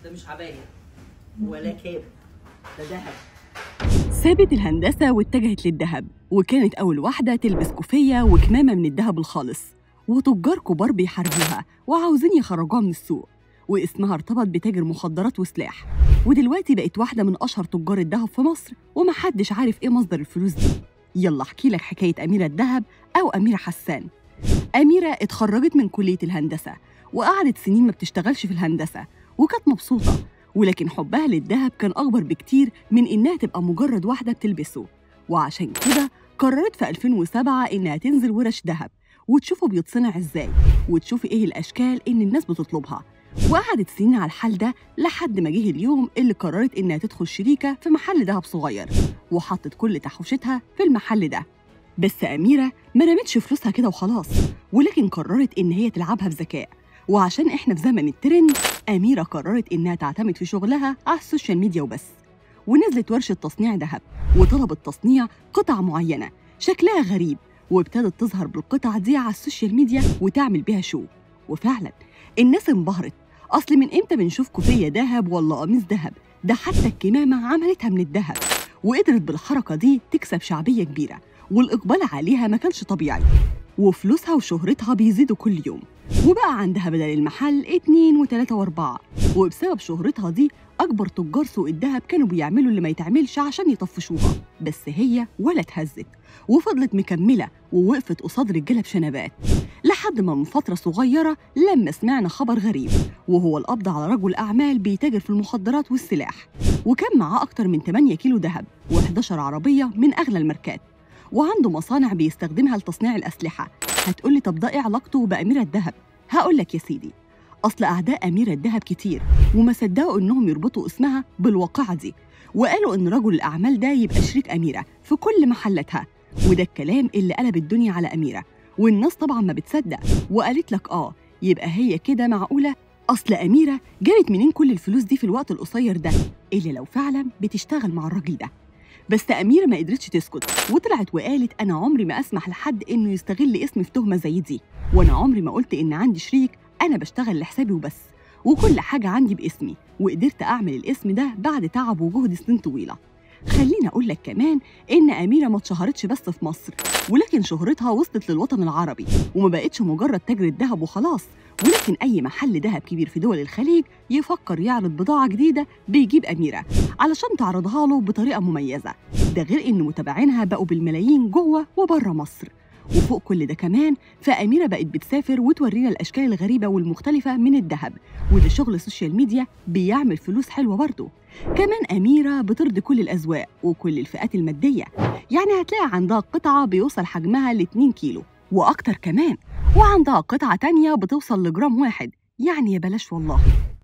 ده مش عباية ولا كاب ده دهب سابت الهندسة واتجهت للذهب وكانت أول واحدة تلبس كوفية وكمامة من الذهب الخالص وتجار كبار بيحاربوها وعاوزين يخرجوها من السوق واسمها ارتبط بتاجر مخدرات وسلاح ودلوقتي بقت واحدة من أشهر تجار الذهب في مصر ومحدش عارف إيه مصدر الفلوس دي يلا أحكي لك حكاية أميرة الذهب أو أميرة حسان أميرة اتخرجت من كلية الهندسة وقعدت سنين ما بتشتغلش في الهندسة وكانت مبسوطة ولكن حبها للذهب كان أكبر بكتير من إنها تبقى مجرد واحدة بتلبسه وعشان كده قررت في 2007 إنها تنزل ورش ذهب وتشوفه بيتصنع إزاي وتشوف إيه الأشكال إن الناس بتطلبها وقعدت سنين على الحال ده لحد ما جه اليوم اللي قررت إنها تدخل شريكة في محل دهب صغير وحطت كل تحويشتها في المحل ده بس أميرة ما رمتش فلوسها كده وخلاص ولكن قررت إن هي تلعبها بذكاء وعشان إحنا في زمن الترند أميرة قررت إنها تعتمد في شغلها على السوشيال ميديا وبس ونزلت ورشة تصنيع ذهب وطلبت تصنيع قطع معينة شكلها غريب وابتدت تظهر بالقطع دي على السوشيال ميديا وتعمل بيها شو وفعلا الناس انبهرت أصل من إمتى بنشوف كوفية ذهب ولا قميص ذهب ده حتى الكمامة عملتها من الذهب وقدرت بالحركة دي تكسب شعبية كبيرة والإقبال عليها ما كانش طبيعي وفلوسها وشهرتها بيزيدوا كل يوم وبقى عندها بدل المحل اتنين وتلاتة واربعة وبسبب شهرتها دي أكبر تجار سوق الذهب كانوا بيعملوا اللي ما يتعملش عشان يطفشوها بس هي ولا اتهزت وفضلت مكملة ووقفت قصاد رجالة بشنبات لحد ما من فترة صغيرة لما سمعنا خبر غريب وهو القبض على رجل أعمال بيتاجر في المخدرات والسلاح وكان معاه أكتر من 8 كيلو ذهب و11 عربية من أغلى الماركات وعنده مصانع بيستخدمها لتصنيع الأسلحة هتقولي طب ده إيه علاقته بأميرة الذهب؟ هقول لك يا سيدي أصل أعداء أميرة الذهب كتير وما صدقوا إنهم يربطوا اسمها بالواقعة دي وقالوا إن رجل الأعمال ده يبقى شريك أميرة في كل محلاتها وده الكلام اللي قلب الدنيا على أميرة والناس طبعا ما بتصدق وقالت لك آه يبقى هي كده معقولة أصل أميرة جابت منين كل الفلوس دي في الوقت القصير ده إلا لو فعلا بتشتغل مع الراجل ده بس أميرة ما قدرتش تسكت وطلعت وقالت أنا عمري ما أسمح لحد إنه يستغل اسمي في تهمة زي دي وأنا عمري ما قلت إن عندي شريك أنا بشتغل لحسابي وبس وكل حاجة عندي باسمي وقدرت أعمل الاسم ده بعد تعب وجهد سنين طويلة خليني أقول لك كمان إن أميرة ما اتشهرتش بس في مصر ولكن شهرتها وصلت للوطن العربي وما بقتش مجرد تاجرة ذهب وخلاص ولكن أي محل ذهب كبير في دول الخليج يفكر يعرض بضاعة جديدة بيجيب أميرة علشان تعرضها له بطريقة مميزة ده غير إن متابعينها بقوا بالملايين جوه وبره مصر وفوق كل ده كمان فأميرة بقت بتسافر وتورينا الأشكال الغريبة والمختلفة من الذهب وده شغل السوشيال ميديا بيعمل فلوس حلوة برضه كمان أميرة بترضي كل الأذواق وكل الفئات المادية يعني هتلاقي عندها قطعة بيوصل حجمها ل 2 كيلو وأكتر كمان وعندها قطعة تانية بتوصل لجرام واحد يعني يا بلاش والله